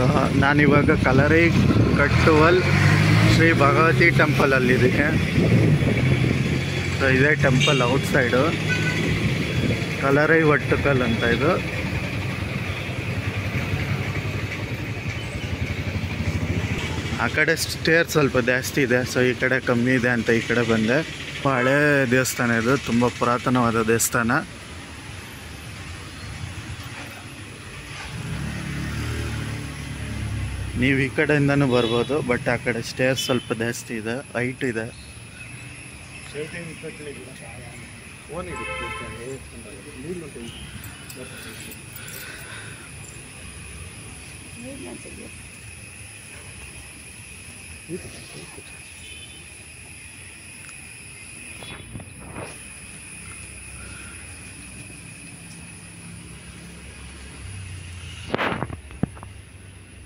so ನಾನಿವಾಗ ಕಲರಿ ಕಟ್ಟುವಲ್ ಶ್ರೀ ಭಗವತಿ ಟೆಂಪಲಲ್ಲಿದ್ದೀನಿ so ಇದೇ temple outside Kalarai Vattakal ಅಂತ ಇದು ಆ ಕಡೆ ಸ್ಟೇರ್ ಸ್ವಲ್ಪ ಜಾಸ್ತಿ ಇದೆ ಸೊ ಈ ಕಡೆ ಕಮ್ಮಿ ಇದೆ ಅಂತ ಈ ಕಡೆ ಬಂದೆ ಹಳೆ ದೇವಸ್ಥಾನ ಇದು ತುಂಬ ಪುರಾತನವಾದ ದೇವಸ್ಥಾನ ನೀವು ಈ ಕಡೆಯಿಂದನೂ ಬರ್ಬೋದು ಬಟ್ ಆ ಕಡೆ ಸ್ಟೇರ್ ಸ್ವಲ್ಪ ಜಾಸ್ತಿ ಇದೆ ಹೈಟ್ ಇದೆ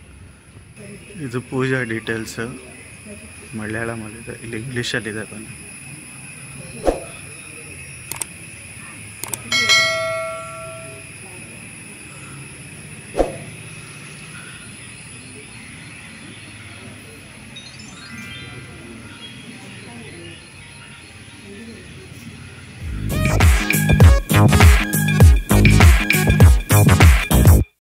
ಇದು ಪೂಜಾ ಡೀಟೇಲ್ಸು ಮಲಯಾಳಮಲ್ಲಿದೆ ಇಲ್ಲಿ ಇಂಗ್ಲೀಷಲ್ಲಿದೆ ಬನ್ನಿ